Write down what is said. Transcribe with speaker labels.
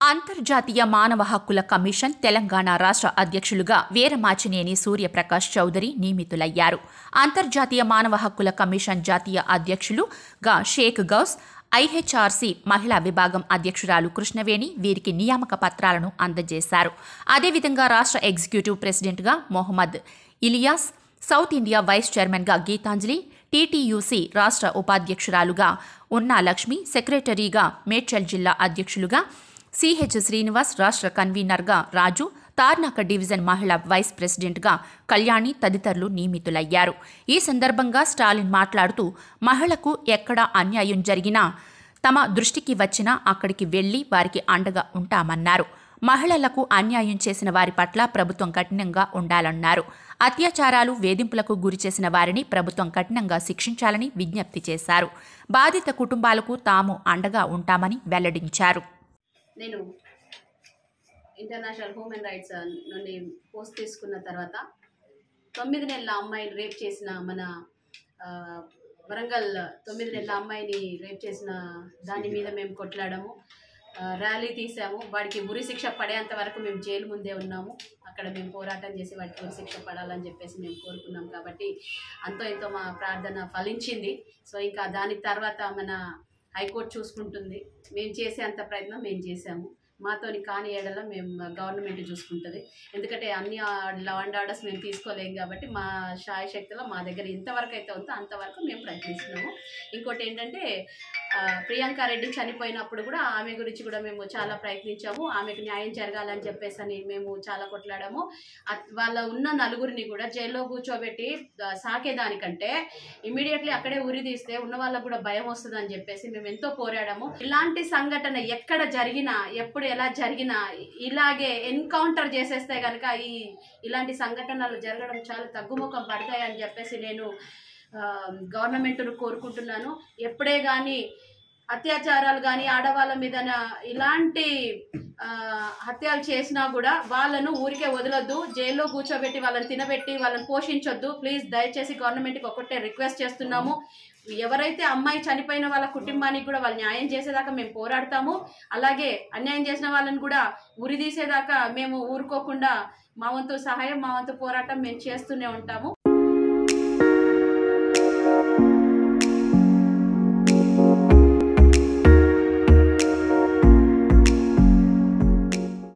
Speaker 1: అంతర్జాతీయ మానవ హక్కుల కమిషన్ తెలంగాణ రాష్ట్ర అధ్యక్షులుగా వీరమాచినేని సూర్యప్రకాష్ చౌదరి నియమితులయ్యారు అంతర్జాతీయ మానవ హక్కుల కమిషన్ జాతీయ అధ్యక్షులుగా షేక్ గౌస్ ఐహెచ్ఆర్సీ మహిళా విభాగం అధ్యక్షురాలు కృష్ణవేణి వీరికి నియామక పత్రాలను అందజేశారు అదేవిధంగా రాష్ట్ర ఎగ్జిక్యూటివ్ ప్రెసిడెంట్గా Mohammed Ilyas south India vice చైర్మన్గా గీతాంజలి టీటీయూసీ రాష్ట్ర ఉపాధ్యక్షురాలుగా ఉన్నా లక్ష్మి సెక్రటరీగా మేడ్చల్ జిల్లా అధ్యక్షులుగా సిహెచ్ శ్రీనివాస్ రాష్ట్ర కన్వీనర్గా రాజు తార్నాక డివిజన్ మహిళా వైస్ ప్రెసిడెంట్గా కళ్యాణి తదితరులు నియమితులయ్యారు ఈ సందర్భంగా స్టాలిన్ మాట్లాడుతూ మహిళకు ఎక్కడ అన్యాయం జరిగినా తమ దృష్టికి వచ్చినా అక్కడికి వెళ్లి వారికి అండగా ఉంటామన్నారు మహిళలకు అన్యాయం చేసిన వారి పట్ల ప్రభుత్వం కఠినంగా ఉండాలన్నారు అత్యాచారాలు వేధింపులకు గురి చేసిన వారిని ప్రభుత్వం కఠినంగా శిక్షించాలని విజ్ఞప్తి చేశారు బాధిత కుటుంబాలకు తాము అండగా ఉంటామని వెల్లడించారు
Speaker 2: నేను ఇంటర్నేషనల్ హ్యూమన్ రైట్స్ నుండి పోస్ట్ తీసుకున్న తర్వాత తొమ్మిది నెలల అమ్మాయిని రేప్ చేసిన మన ఆ, వరంగల్ తొమ్మిది నెలల అమ్మాయిని రేప్ చేసిన దాని మీద మేము కొట్లాడాము ఆ, ర్యాలీ తీసాము వాడికి ఉరి శిక్ష పడేంత వరకు మేము జైలు ముందే ఉన్నాము అక్కడ మేము పోరాటం చేసి వాడికి ఉరి శిక్ష పడాలని చెప్పేసి మేము కోరుకున్నాం కాబట్టి అంతో ఎంతో మా ప్రార్థన ఫలించింది సో ఇంకా దాని తర్వాత మన హైకోర్టు చూసుకుంటుంది మేము చేసే అంత ప్రయత్నం మేము చేసాము మాతోని కాని ఏడల మేము గవర్నమెంట్ చూసుకుంటుంది ఎందుకంటే అన్ని లా అండ్ ఆర్డర్స్ మేము తీసుకోలేం కాబట్టి మా శాయశక్తిలో మా దగ్గర ఎంతవరకు అయితే ఉందో అంతవరకు మేము ప్రయత్నిస్తున్నాము ఇంకోటి ఏంటంటే ఆ, ప్రియాంక రెడ్డి చనిపోయినప్పుడు కూడా ఆమె గురించి కూడా మేము చాలా ప్రయత్నించాము ఆమెకు న్యాయం జరగాలని చెప్పేసి అని మేము చాలా కొట్లాడాము అట్- వాళ్ళ ఉన్న నలుగురిని కూడా జైల్లో కూర్చోబెట్టి ఆ, సాకేదానికంటే ఇమీడియట్లీ అక్కడే ఉరి తీస్తే ఉన్న వాళ్ళకు కూడా భయం వస్తుంది అని చెప్పేసి మేము ఎంతో పోరాడాము ఇలాంటి సంఘటన ఎక్కడ జరిగినా ఎప్పుడు ఎలా జరిగినా ఇలాగే ఎన్కౌంటర్ చేసేస్తే కనుక ఈ ఇలాంటి సంఘటనలు జరగడం చాలా తగ్గుముఖం పడతాయని చెప్పేసి నేను గవర్నమెంట్ను కోరుకుంటున్నాను ఎప్పుడే కానీ అత్యాచారాలు కానీ ఆడవాళ్ళ మీద ఇలాంటి ఆ, హత్యలు చేసినా కూడా వాళ్ళను ఊరికే వదలొద్దు జైల్లో కూర్చోబెట్టి వాళ్ళని తినబెట్టి వాళ్ళని పోషించొద్దు ప్లీజ్ దయచేసి గవర్నమెంట్కి ఒకటే రిక్వెస్ట్ చేస్తున్నాము ఎవరైతే అమ్మాయి చనిపోయిన వాళ్ళ కుటుంబానికి కూడా వాళ్ళు న్యాయం చేసేదాకా మేము పోరాడతాము అలాగే అన్యాయం చేసిన వాళ్ళని కూడా ఉరి తీసేదాకా మేము ఊరుకోకుండా మా వంతు సహాయం మా వంతు పోరాటం మేము చేస్తూనే ఉంటాము